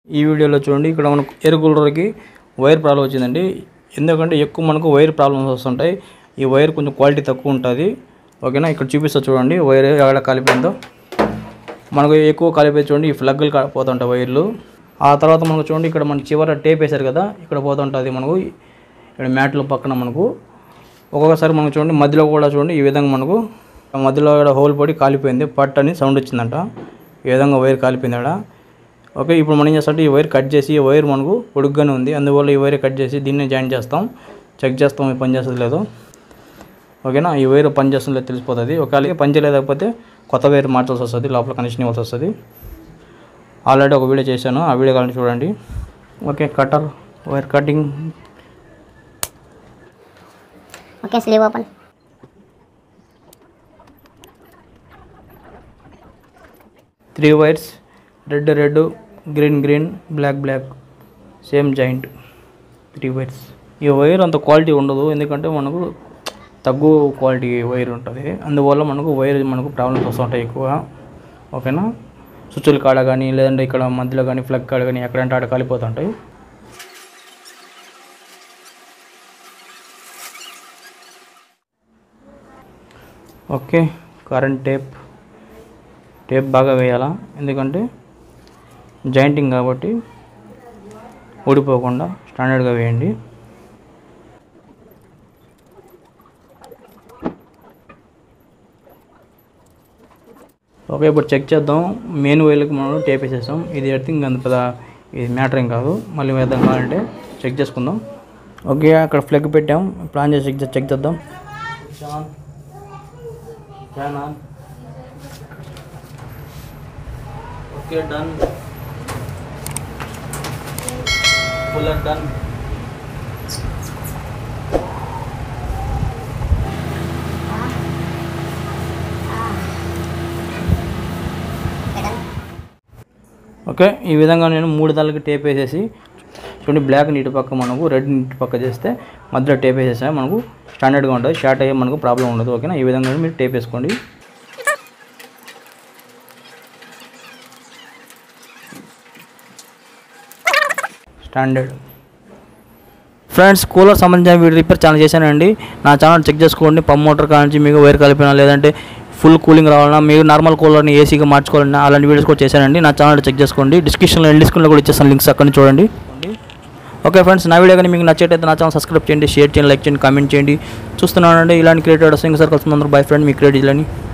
ఈ వీడియోలో చూడండి ఇక్కడ మనకు ఎయిర్ కూలర్కి వైర్ ప్రాబ్లం వచ్చిందండి ఎందుకంటే ఎక్కువ మనకు వైర్ ప్రాబ్లమ్స్ వస్తుంటాయి ఈ వైర్ కొంచెం క్వాలిటీ తక్కువ ఉంటుంది ఓకేనా ఇక్కడ చూపిస్తా చూడండి వైర్ ఎక్కడ కాలిపోయిందో మనకు ఎక్కువ కాలిపోయి చూడండి ఈ ఫ్లగ్లు కా- పోతుంటాయి వైర్లు ఆ తర్వాత మనకు చూడండి ఇక్కడ మన చివర టేప్ వేశారు కదా ఇక్కడ పోతుంటుంది మనకు ఇక్కడ మ్యాట్ల పక్కన మనకు ఒక్కొక్కసారి మనకు చూడండి మధ్యలో కూడా చూడండి ఈ విధంగా మనకు మధ్యలో ఇక్కడ హోల్ పడి కాలిపోయింది పట్ అని సౌండ్ వచ్చిందంట ఈ విధంగా వైర్ కాలిపోయింది ఆడ ఓకే ఇప్పుడు మనం ఏం చేస్తామంటే ఈ వైర్ కట్ చేసి ఈ వైర్ మనకు పొడుగ్గానే ఉంది అందువల్ల ఈ వైర్ కట్ చేసి దీన్ని జాయిన్ చేస్తాం చెక్ చేస్తాం ఇది పని చేస్తుంది లేదో ఓకేనా ఈ వైర్ పని చేస్తుందో తెలిసిపోతుంది ఒకవేళ పని చేయలేకపోతే కొత్త వైర్ మార్చాల్సి వస్తుంది లోపల కనెక్షన్ ఇవ్వాల్సి వస్తుంది ఆల్రెడీ ఒక వీడియో చేశాను ఆ వీడియో కావాలని చూడండి okay cutter wire cutting okay sleeve open three wires red red green green black black same joint three wires ఈ వైర్ అంత క్వాలిటీ ఉండదు ఎందుకంటే మనకు తక్కువ క్వాలిటీ వైర్ ఉంటుంది అందువల్ల మనకు వైర్ మనకు ప్రాబ్లమ్స్ వస్తుంటాయి ఎక్కువ ఓకేనా స్విచ్ల కాడ కానీ లేదంటే ఇక్కడ మధ్యలో కానీ ఫ్లగ్ కాడ కానీ ఎక్కడంటే ఆడ కాలిపోతుంటాయి ఓకే కరెంట్ టేప్ టేప్ బాగా వేయాలా ఎందుకంటే జాయింటింగ్ కాబట్టి ఊడిపోకుండా స్టాండర్డ్గా వేయండి ఓకే ఇప్పుడు చెక్ చేద్దాం మెయిన్ వైర్లకు మనం టేప్ వేసేసాం ఇది ఎర్థింగ్ అంత పెద్ద ఇది మ్యాటర్ ఏం కాదు మళ్ళీ వేద్దాం కావాలంటే చెక్ చేసుకుందాం ఓకే అక్కడ ఫ్లగ్ పెట్టాం ప్లాన్ చేసి చెక్ చెక్ చేద్దాం fan on okay done cooler done okay ఈ విధంగా నేను మూడు దానికి టేప్ వేసేసి చూడండి బ్లాక్ నీటి పక్క మనకు రెడ్ నీటి పక్క చేస్తే మధ్యలో టేప్ వేసేసా మనకు స్టాండర్డ్గా ఉంటుంది షార్ట్ అయ్యే మనకు ప్రాబ్లం ఉండదు ఓకేనా ఈ విధంగా మీరు టేప్ వేసుకోండి స్టాండర్డ్ ఫ్రెండ్స్ కూలర్ సంబంధించిన వీడియో రిపేర్ ఛానల్ చేశానండి నా ఛానల్ చెక్ చేసుకోండి పంప్ మోటార్ కానించి మీకు వైర్ కలిపినా లేదంటే ఫుల్ కూలింగ్ రావాలన్నా మీరు నార్మల్ కూలర్ని ఏసీగా మార్చుకోవాలన్నా అలాంటి వీడియోస్ కూడా చేశానండి నా ఛానల్ చెక్ చేసుకోండి డిస్క్రిప్షన్లో ఎండ్ డిస్క్రిప్షన్లో కూడా ఇచ్చేస్తాను లింక్స్ అక్కడ నుంచి చూడండి ఓకే ఫ్రెండ్స్ నా వీడియో కానీ మీకు నచ్చేటైతే నా ఛానల్ సబ్స్క్రైబ్ చేయండి షేర్ చేయండి లైక్ చేయండి కామెంట్ చేయండి చూస్తున్నానండి ఇలాంటి క్రియేటెడ్ సింగ్ సర్కల్స్ అందరూ బై ఫ్రెండ్ మీ క్రియేట్ ఇలాని